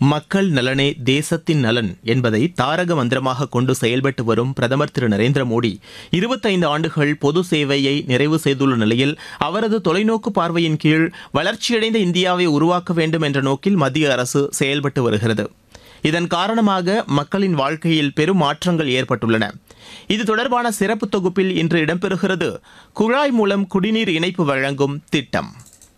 மக்கள் நலனே தேசத்தின் நலன் என்பதை தாரக மந்திரமாக கொண்டு செயல்பட்டு வரும் பிரதமர் திரு நரேந்திர மோடி இருபத்தைந்து ஆண்டுகள் பொது சேவையை நிறைவு செய்துள்ள நிலையில் அவரது தொலைநோக்கு பார்வையின் கீழ் வளர்ச்சியடைந்த இந்தியாவை உருவாக்க வேண்டும் என்ற நோக்கில் மத்திய அரசு செயல்பட்டு வருகிறது இதன் காரணமாக மக்களின் வாழ்க்கையில் பெரும் மாற்றங்கள் ஏற்பட்டுள்ளன இது தொடர்பான சிறப்பு தொகுப்பில் இன்று இடம்பெறுகிறது குழாய் மூலம் குடிநீர் இணைப்பு வழங்கும் திட்டம்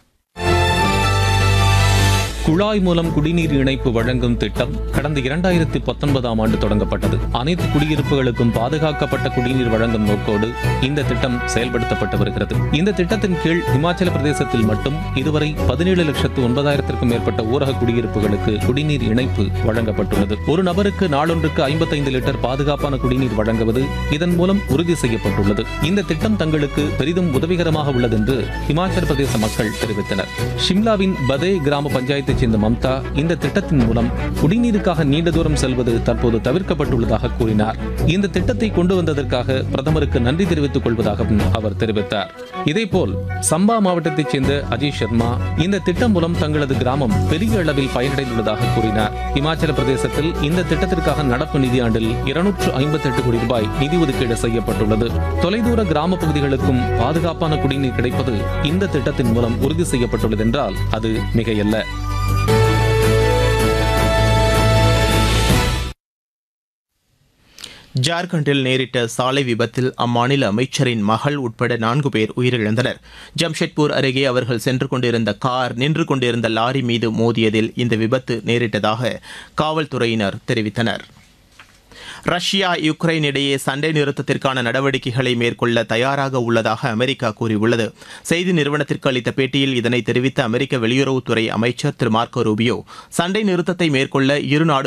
குழாய் மூலம் குடிநீர் இணைப்பு வழங்கும் திட்டம் கடந்த இரண்டாயிரத்தி பத்தொன்பதாம் ஆண்டு தொடங்கப்பட்டது அனைத்து குடியிருப்புகளுக்கும் பாதுகாக்கப்பட்ட குடிநீர் வழங்கும் நோக்கோடு இந்த திட்டம் செயல்படுத்தப்பட்டு வருகிறது இந்த திட்டத்தின் கீழ் இமாச்சல பிரதேசத்தில் மட்டும் இதுவரை பதினேழு லட்சத்து ஒன்பதாயிரத்திற்கும் மேற்பட்ட ஊரக குடியிருப்புகளுக்கு குடிநீர் இணைப்பு வழங்கப்பட்டுள்ளது ஒரு நபருக்கு நாளொன்றுக்கு ஐம்பத்தைந்து லிட்டர் பாதுகாப்பான குடிநீர் வழங்குவது இதன் மூலம் உறுதி செய்யப்பட்டுள்ளது இந்த திட்டம் தங்களுக்கு பெரிதும் உதவிகரமாக உள்ளது என்று இமாச்சல பிரதேச மக்கள் தெரிவித்தனர் ஷிம்லாவின் பதே கிராம பஞ்சாயத்தைச் சேர்ந்த மம்தா இந்த திட்டத்தின் மூலம் குடிநீருக்காக நீண்ட தூரம் செல்வது தற்போது தவிர்க்கப்பட்டுள்ளதாக கூறினார் இந்த திட்டத்தை கொண்டு வந்ததற்காக பிரதமருக்கு நன்றி தெரிவித்துக் கொள்வதாகவும் அவர் தெரிவித்தார் இதேபோல் சம்பா மாவட்டத்தைச் சேர்ந்த அஜய் சர்மா இந்த திட்டம் மூலம் தங்களது கிராமம் பெரிய அளவில் பயனடைந்துள்ளதாக கூறினார் இமாச்சல பிரதேசத்தில் இந்த திட்டத்திற்காக நடப்பு நிதியாண்டில் இருநூற்று ஐம்பத்தி எட்டு கோடி ரூபாய் நிதி ஒதுக்கீடு செய்யப்பட்டுள்ளது தொலைதூர கிராம பகுதிகளுக்கும் பாதுகாப்பான குடிநீர் கிடைப்பது இந்த திட்டத்தின் மூலம் உறுதி செய்யப்பட்டுள்ளது என்றால் அது மிகையல்ல ஜார்க்கண்டில் நேரிட்ட சாலை விபத்தில் அம்மாநில அமைச்சரின் மகள் உட்பட நான்கு பேர் உயிரிழந்தனர் ஜம்ஷெட்பூர் அருகே அவர்கள் சென்று கொண்டிருந்த கார் நின்று கொண்டிருந்த லாரி மீது மோதியதில் இந்த விபத்து நேரிட்டதாக காவல்துறையினர் தெரிவித்தனர் ரஷ்யா யுக்ரைன் இடையே சண்டை நிறுத்தத்திற்கான நடவடிக்கைகளை மேற்கொள்ள தயாராக உள்ளதாக அமெரிக்கா கூறியுள்ளது செய்தி நிறுவனத்திற்கு அளித்த பேட்டியில் இதனை தெரிவித்த அமெரிக்க வெளியுறவுத்துறை அமைச்சர் திரு மார்க்கோ ரூபியோ சண்டை நிறுத்தத்தை மேற்கொள்ள இரு நாடுகளும்